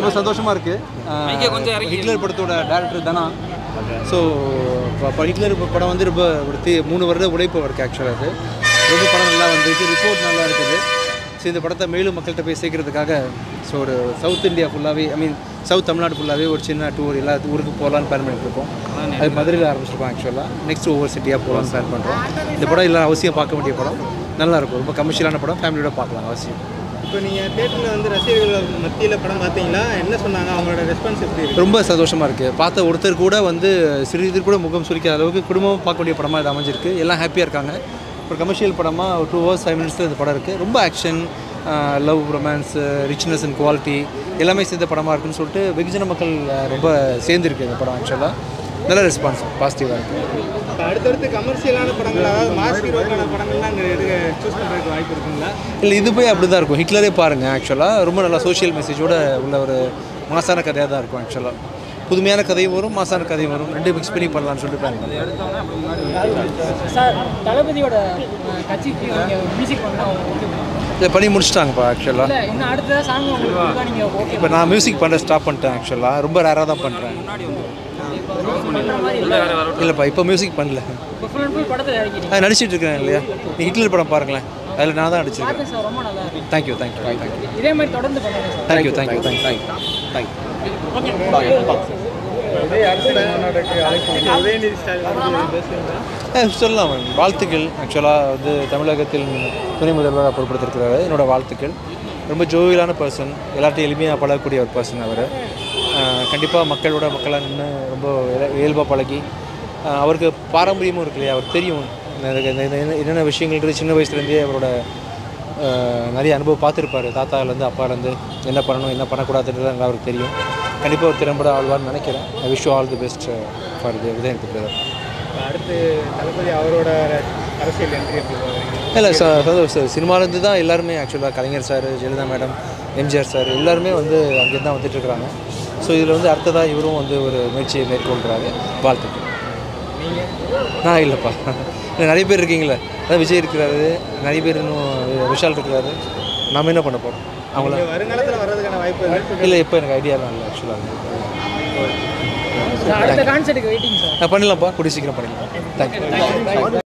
ரொம்ப சந்தோஷமாக இருக்குது மைக்கை கொஞ்சம் இறக்கி. ஹிட்லர் படத்தோட டேரக்டர் தானா ஸோ இப்போ ஹிட்லர் படம் வந்து ரொம்ப ஒரு தி மூணு வருட உழைப்பு அவருக்கு ஆக்சுவலாக அது ரொம்ப படம் நல்லா வந்திருக்கு ரிப்போர்ட் நல்லா இருக்குது ஸோ இந்த படத்தை மேலும் மக்கள்கிட்ட போய் சேர்க்கறதுக்காக ஸோ ஒரு சவுத் இந்தியா ஃபுல்லாகவே ஐ மீன் சவுத் தமிழ்நாடு ஃபுல்லாகவே ஒரு சின்ன டூர் எல்லா ஊருக்கு போகலான்னு பிளான் பண்ணிட்டு இருக்கோம் அது மதுரையில் ஆரம்பிச்சிருக்கோம் ஆக்சுவலாக நெக்ஸ்ட் ஒவ்வொரு சிட்டியாக போகலான்னு பிளான் பண்ணுறோம் இந்த படம் எல்லாம் அவசியம் பார்க்க வேண்டிய படம் நல்லா இருக்கும் ரொம்ப கமர்ஷியலான படம் ஃபேமிலியோட பார்க்கலாம் அவசியம் இப்போ நீங்கள் தேட்டரில் வந்து ரசிகர்கள் மத்தியில் படம் பார்த்தீங்களா என்ன சொன்னாங்க அவங்களோட ரெஸ்பான்ஸ் எப்படி இருக்கு ரொம்ப சந்தோஷமாக இருக்குது பார்த்த ஒருத்தர் கூட வந்து சிறிது கூட முகம் சுளிக்காத அளவுக்கு குடும்பம் பார்க்க வேண்டிய படமாக இது அமைஞ்சிருக்கு எல்லாம் ஹாப்பியாக இருக்காங்க ஒரு கமர்ஷியல் படமாக ஒரு டூ ஹவர்ஸ் ஃபைவ் மினிட்ஸில் இந்த படம் இருக்குது ரொம்ப action love romance richness and quality எல்லாமே சேர்ந்த படமாக இருக்குன்னு சொல்லிட்டு வெகுஜன மக்கள் அஹ், ரொம்ப சேர்ந்துருக்கு இந்த படம் ஆக்சுவலாக நல்ல ரெஸ்பான்ஸ் பாசிட்டிவாக இருக்குது இப்போ அடுத்தடுத்து கமர்ஷியலான படங்கள் அதாவது மாஸ் ஹீரோக்கான படங்கள்லாம் இங்கே எடுக்க சூஸ் பண்ணுறதுக்கு வாய்ப்பு இருக்குங்களா இல்லை இது போய் அப்படி தான் இருக்கும் ஹிட்லரே பாருங்கள் ஆக்சுவலாக ரொம்ப நல்லா சோஷியல் மெசேஜோட உள்ள ஒரு மாசான கதையாக தான் இருக்கும் ஆக்சுவலாக புதுமையான கதையும் வரும் மாசான கதையும் வரும் ரெண்டு மிக்ஸ் பண்ணி பண்ணலாம்னு சொல்லிட்டு பிளான் பண்ணேன் சார் தளபதியோட அஹ், கட்சிக்கு நீங்கள் மியூசிக் பண்ணால் ஓகே இதை பண்ணி முடிச்சிட்டாங்கப்பா ஆக்சுவலாக இல்லை இன்னும் அடுத்த சாங் உங்களுக்கு நீங்கள் ஓகே இப்போ நான் மியூசிக் பண்ண ஸ்டாப் பண்ணிட்டேன் ஆக்சுவலாக ரொம்ப ரேராக தான் பண்ணுறேன் பண்ணுற மாதிரி இல்லை இல்லைப்பா இப்போ மியூசிக் பண்ணல இப்போ ஃபுல் அண்ட் ஃபுல் படத்தில் இறக்கிட்டீங்க அது நடிச்சிட்டு இருக்கேன் இல்லையா நீ ஹிட்லர் படம் பாருங்களேன் அதில் நான் தான் நடிச்சிருக்கேன் பார்த்தேன் சார் ரொம்ப நல்லா இருக்கு தேங்க்யூ தேங்க்யூ தேங்க்யூ இதே மாதிரி தொடர்ந்து பண்ணுங்க sir thank you thank you thank you thank you Udhayanidhi Stalin பேசுகிறீங்களா சொல்லலாம் மேம் வாழ்த்துக்கள் ஆக்சுவலாக வந்து தமிழகத்தில் துணை முதல்வராக பொறுப்படுத்திருக்கிறாரு என்னோட வாழ்த்துக்கள் ரொம்ப ஜோவியலான பர்சன் எல்லார்ட்டையும் எளிமையாக பழகக்கூடிய ஒரு பர்சன் அவர் கண்டிப்பாக மக்களோட மக்களாக நின்று ரொம்ப இயல்பாக பழகி ஆஹ் அவருக்கு பாரம்பரியமும் இருக்கு இல்லையா அவர் தெரியும் இந்த- இந்த- இந்த- இந்த- என்னென்ன விஷயங்கள்ன்றது சின்ன வயசுலேருந்தே அவரோட ஆஹ் நிறைய அனுபவம் பார்த்துருப்பாரு தாத்தாலேருந்து அப்பாலேருந்து என்ன பண்ணணும் என்ன பண்ணக்கூடாதுன்றது நல்லா அவருக்கு தெரியும் கண்டிப்பாக ஒரு திறம்பட ஆழ்வார்னு நினைக்கிறேன் I wish all the best for the Udhayanidhi brother அடுத்து தளபதி அவரோட அரசியல் என்ட்ரி எப்படி பார்க்குறீங்க இல்லை சார் சார் சினிமாலேருந்து தான் எல்லாருமே ஆக்சுவலாக Kalaignar sir Jayalalithaa madam MGR sir எல்லாருமே வந்து அங்கேருந்து தான் வந்துட்டுருக்குறாங்க ஸோ இதில் வந்து அடுத்ததாக இவரும் வந்து ஒரு முயற்சியை மேற்கொள்கிறாரு வாழ்த்துக்கள் நான் இல்லைப்பா இல்லை நிறைய பேர் இருக்கீங்களே அதான் விஜய் இருக்கிறாரு நிறைய பேர் இன்னும் விஷால் இருக்கிறாரு நாம என்ன பண்ண போகிறோம் அவங்கள இங்க வருங்காலத்தில் வர்றதுக்கான வாய்ப்பு இருக்கு இல்லை இப்போ எனக்கு ஐடியாலாம் இல்லை ஆக்சுவலாக அடுத்த கான்சர்ட்டுக்கு வெயிட்டிங் சார் பண்ணிடலாம்ப்பா கூடிய சீக்கிரம் பண்ணிடலாம் தேங்க்யூ